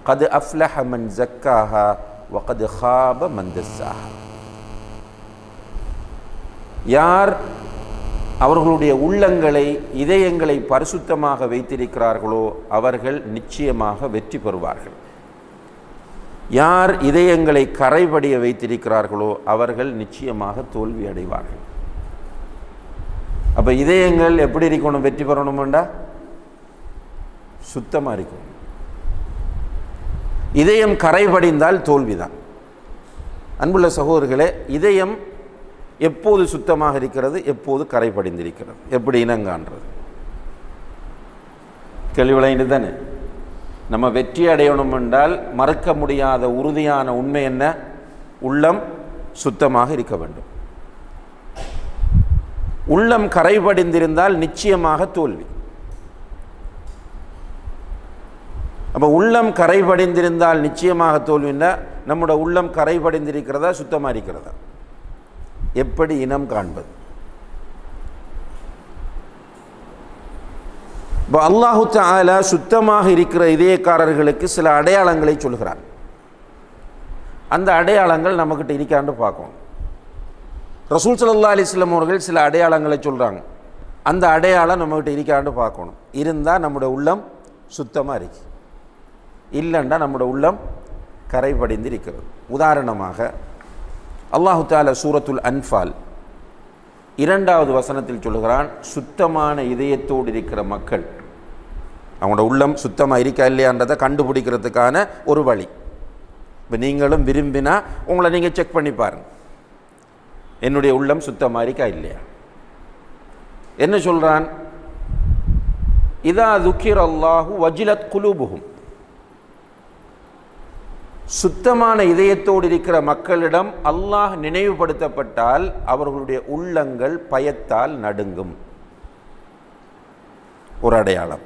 கது அஃப்லஹ மன் ஜக்காஹா வகது ஹாப மந்தஸ்ஸாஹா யார் அவர்களுடைய உள்ளங்களை இதயங்களை பரிசுத்தமாக வைத்திருக்கிறார்களோ அவர்கள் நிச்சயமாக வெற்றி பெறுவார்கள் யார் இதயங்களை கரைபடிய வைத்திருக்கிறார்களோ அவர்கள் நிச்சயமாக தோல்வி அடைவார்கள் அப்ப இதயங்கள் எப்படி இருக்கணும் வெற்றி பெறணும்டா சுத்தமா இருக்கணும் இதயம் கரைபடிந்தால் தோல்விதான் அன்புள்ள சகோதரர்களே இதயம் எப்போது சுத்தமாக இருக்கிறது எப்போது கரைபடிந்திருக்கிறது எப்படி இனங்காண்றது கேள்விளைந்து தானே நம்ம வெற்றி அடையணும் என்றால் மறக்க முடியாத உறுதியான உண்மை என்ன உள்ளம் சுத்தமாக இருக்க வேண்டும் உள்ளம் கரைபடிந்திருந்தால் நிச்சயமாக தோல்வி அப்போ உள்ளம் கரைபடிந்திருந்தால் நிச்சயமாக தோல்வின்னா நம்முடைய உள்ளம் கரைபடிந்திருக்கிறதா சுத்தமாக இருக்கிறதா எப்படி இனம் காண்பது இப்போ அல்லாஹு தாலா சுத்தமாக இருக்கிற இதயக்காரர்களுக்கு சில அடையாளங்களை சொல்கிறார் அந்த அடையாளங்கள் நம்மக்கிட்ட இருக்கான்னு பார்க்கணும் ரசூல் சல்லா அலிஸ்லாம் அவர்கள் சில அடையாளங்களை சொல்கிறாங்க அந்த அடையாளம் நம்மகிட்ட இருக்கான்னு பார்க்கணும் இருந்தால் நம்முடைய உள்ளம் சுத்தமாக இருக்கு இல்லைண்டா நம்முடைய உள்ளம் கரைபடிந்து இருக்கிறது உதாரணமாக அல்லாஹு தாலா சூரத்துல் அன்ஃபால் இரண்டாவது வசனத்தில் சொல்கிறான் சுத்தமான இதயத்தோடு இருக்கிற மக்கள் அவங்களோட உள்ளம் சுத்தமாக இருக்கா இல்லையான்றதை கண்டுபிடிக்கிறதுக்கான ஒரு வழி இப்போ நீங்களும் விரும்பினா உங்களை நீங்கள் செக் பண்ணி பாருங்க என்னுடைய உள்ளம் சுத்தமாக இருக்கா இல்லையா என்ன சொல்கிறான் இதா துக்கிர் அல்லாஹு வஜிலத் குலூபுகும் சுத்தமான இதயத்தோடு இருக்கிற மக்களிடம் அல்லாஹ் நினைவுபடுத்தப்பட்டால் அவர்களுடைய உள்ளங்கள் பயத்தால் நடுங்கும் ஒரு அடையாளம்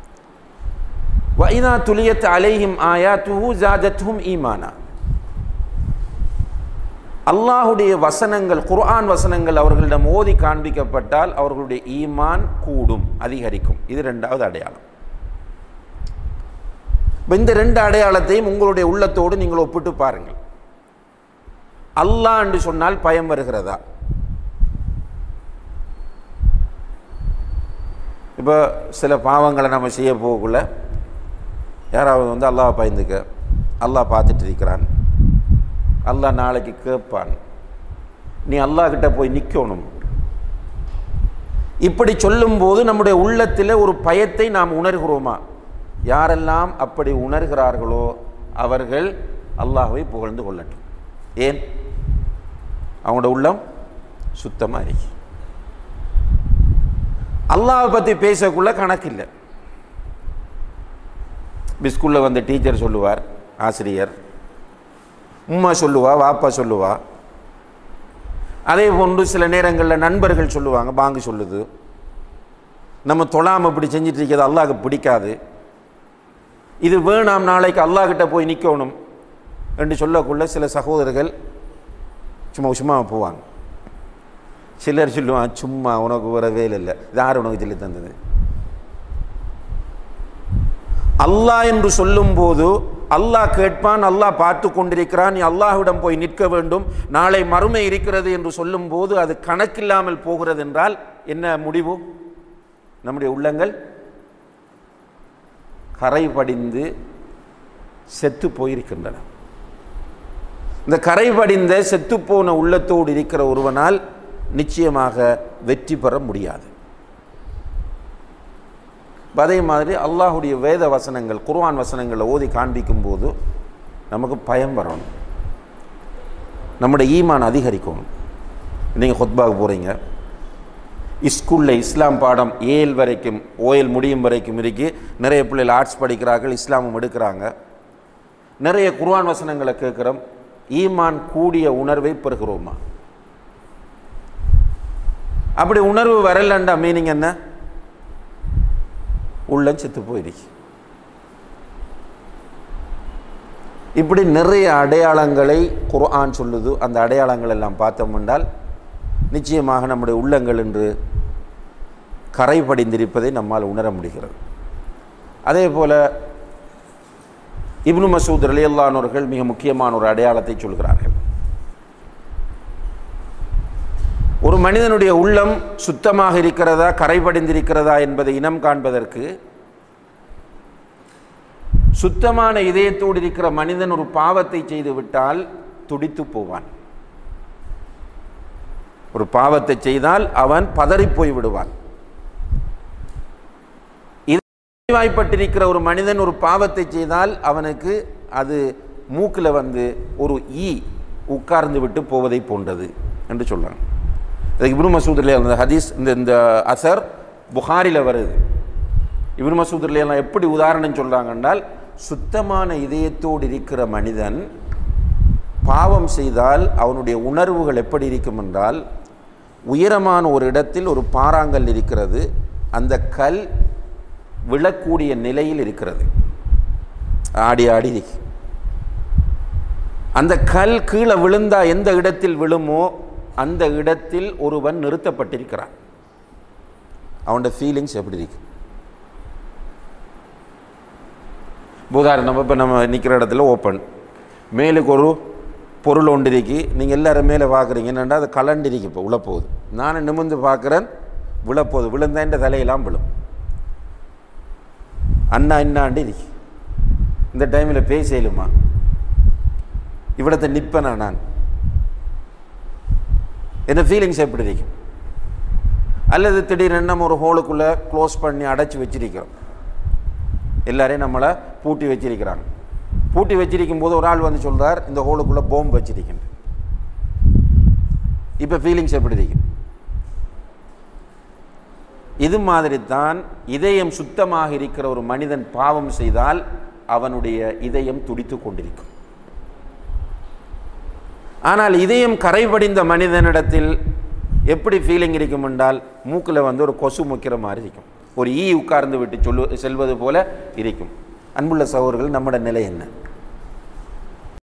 வைதா துலியத் அலைஹிம் ஆயா துஹு ஜாஜத்துஹும் ஈமானா அல்லாஹுடைய வசனங்கள் குர்ஆன் வசனங்கள் அவர்களிடம் ஓதி காண்பிக்கப்பட்டால் அவர்களுடைய ஈமான் கூடும் அதிகரிக்கும் இது ரெண்டாவது அடையாளம் இப்ப இந்த ரெண்டு அடையாளத்தையும் உங்களுடைய உள்ளத்தோடு நீங்கள் ஒப்பிட்டு பாருங்கள் அல்லாஹ் என்று சொன்னால் பயம் வருகிறதா இப்போ சில பாவங்களை நம்ம செய்ய போகக்குள்ள யாராவது வந்து அல்லாஹ் பயந்துக்க அல்லாஹ் பார்த்துட்டு இருக்கிறான் அல்லாஹ் நாளைக்கு கேட்பான் நீ அல்லாஹ் கிட்ட போய் நிற்கணும் இப்படி சொல்லும்போது நம்முடைய உள்ளத்தில் ஒரு பயத்தை நாம் உணர்கிறோமா யாரெல்லாம் அப்படி உணர்கிறார்களோ அவர்கள் அல்லாஹ்வை புகழ்ந்து கொள்ளட்டும் ஏன் அவங்களோட உள்ளம் சுத்தமாக இருக்கு அல்லாஹை பற்றி பேசக்குள்ள கணக்கில்லை ஸ்கூலில் வந்து டீச்சர் சொல்லுவார் ஆசிரியர் உம்மா சொல்லுவா வாப்பா சொல்லுவா அதே போன்று சில நேரங்களில் நண்பர்கள் சொல்லுவாங்க பாங்கு சொல்லுது நம்ம தொழாமல் இப்படி செஞ்சுட்டு இருக்கிறது அல்லாஹ்க்கு பிடிக்காது இது வேணாம் நாளைக்கு அல்லாஹ்கிட்ட போய் நிற்கணும் என்று சொல்லக்குள்ள சில சகோதரர்கள் சும்மா சும்மா போவாங்க சிலர் சொல்லுவான் சும்மா உனக்கு வர வேலை இல்லை யார் உனக்கு சொல்லி தந்தது அல்லாஹ் என்று சொல்லும்போது அல்லாஹ் கேட்பான் அல்லாஹ் பார்த்து கொண்டிருக்கிறான் நீ அல்லாஹ்விடம் போய் நிற்க வேண்டும் நாளை மறுமை இருக்கிறது என்று சொல்லும்போது அது கணக்கில்லாமல் போகிறது என்றால் என்ன முடிவு நம்முடைய உள்ளங்கள் கரை படிந்து செத்து போயிருக்கின்றன இந்த கரை படிந்த செத்துப்போன உள்ளத்தோடு இருக்கிற ஒருவனால் நிச்சயமாக வெற்றி பெற முடியாது அதே மாதிரி அல்லாஹுடைய வேத வசனங்கள் குர்ஆன் வசனங்களை ஓதி காண்பிக்கும் போது நமக்கு பயம் வரணும் நம்முடைய ஈமான் அதிகரிக்கணும் நீங்கள் ஹொத்பாவுக்கு போகிறீங்க ஸ்கூலில் இஸ்லாம் பாடம் ஏல் வரைக்கும் ஓயல் முடியும் வரைக்கும் இருக்கு நிறைய பிள்ளைகள் ஆர்ட்ஸ் படிக்கிறார்கள் இஸ்லாமும் எடுக்கிறாங்க நிறைய குர்ஆன் வசனங்களை கேட்குறோம் ஈமான் கூடிய உணர்வை பெறுகிறோமா அப்படி உணர்வு வரலண்டா மீனிங் என்ன உள்ளம் செத்து போயிடுச்சு இப்படி நிறைய அடையாளங்களை குர்ஆன் சொல்லுது அந்த அடையாளங்கள் எல்லாம் பார்த்தோம் என்றால் நிச்சயமாக நம்முடைய உள்ளங்கள் என்று கரை படிந்திருப்பதை நம்மால் உணர முடிகிறது அதே போல் இப்னு மசூத் ரலியல்லானவர்கள் மிக முக்கியமான ஒரு அடையாளத்தை சொல்கிறார்கள் ஒரு மனிதனுடைய உள்ளம் சுத்தமாக இருக்கிறதா கரைபடிந்திருக்கிறதா என்பதை இனம் காண்பதற்கு சுத்தமான இதயத்தோடு இருக்கிற மனிதன் ஒரு பாவத்தை செய்து விட்டால் துடித்து போவான் ஒரு பாவத்தை செய்தால் அவன் பதறிப் போய் விடுவான் வாய்ப்பட்டிருக்கிற ஒரு மனிதன் ஒரு பாவத்தை செய்தால் அவனுக்கு அது மூக்கில் வந்து ஒரு ஈ உட்கார்ந்து விட்டு போவதை போன்றது என்று சொல்றாங்க இதுக்கு இப்னு மசூதில் அந்த ஹதீஸ் இந்த இந்த அசர் புகாரில் வருது இப்னு மசூதில் எல்லாம் எப்படி உதாரணம் சொல்றாங்க என்றால் சுத்தமான இதயத்தோடு இருக்கிற மனிதன் பாவம் செய்தால் அவனுடைய உணர்வுகள் எப்படி இருக்கும் என்றால் உயரமான ஒரு இடத்தில் ஒரு பாறாங்கல் இருக்கிறது அந்த கல் விழக்கூடிய நிலையில் இருக்கிறது ஆடி ஆடி இருக்கு. அந்த கல் கீழே விழுந்தா எந்த இடத்தில் விழுமோ அந்த இடத்தில் ஒருவன் நிறுத்தப்பட்டிருக்கிறான் அவனோட ஃபீலிங்ஸ் எப்படி இருக்கு உதாரணம் இப்போ நம்ம நிற்கிற இடத்துல ஓப்பன் மேலுக்கு ஒரு பொருள் ஒன்று இருக்கு நீங்கள் எல்லாரும் மேலே பார்க்குறீங்க என்னண்டா அது கலண்டிருக்கு இப்போ விழப்போகுது நானும் நிமிர்ந்து பார்க்குறேன் விழப்போகுது விழுந்தா இந்த தலையெல்லாம் விழும் அண்ணா இன்னாண்டு இருக்கு இந்த டைமில் பேசலுமா இவ்விடத்தை நிற்பனா நான் என்ன ஃபீலிங்ஸ் எப்படி இருக்கும் அல்லது திடீர்னு நம்ம ஒரு ஹோலுக்குள்ளே க்ளோஸ் பண்ணி அடைச்சி வச்சிருக்கிறோம் எல்லாரையும் நம்மளை பூட்டி வச்சிருக்கிறாங்க பூட்டி வச்சிருக்கும் போது ஒரு ஆள் வந்து சொல்றார் இந்த ஹோலுக்குள்ளே போம்பு வச்சிருக்கின்ற இப்போ ஃபீலிங்ஸ் எப்படி இருக்கும் இது மாதிரி தான் இதயம் சுத்தமாக இருக்கிற ஒரு மனிதன் பாவம் செய்தால் அவனுடைய இதயம் துடித்து கொண்டிருக்கும் ஆனால் இதயம் கரைபடிந்த மனிதனிடத்தில் எப்படி ஃபீலிங் இருக்கும் என்றால் மூக்கில் வந்து ஒரு கொசு முக்கிற மாதிரி இருக்கும் ஒரு ஈ உட்கார்ந்து விட்டு சொல்லு செல்வது போல இருக்கும் அன்புள்ள சகோதரர்கள் நம்மட நிலை என்ன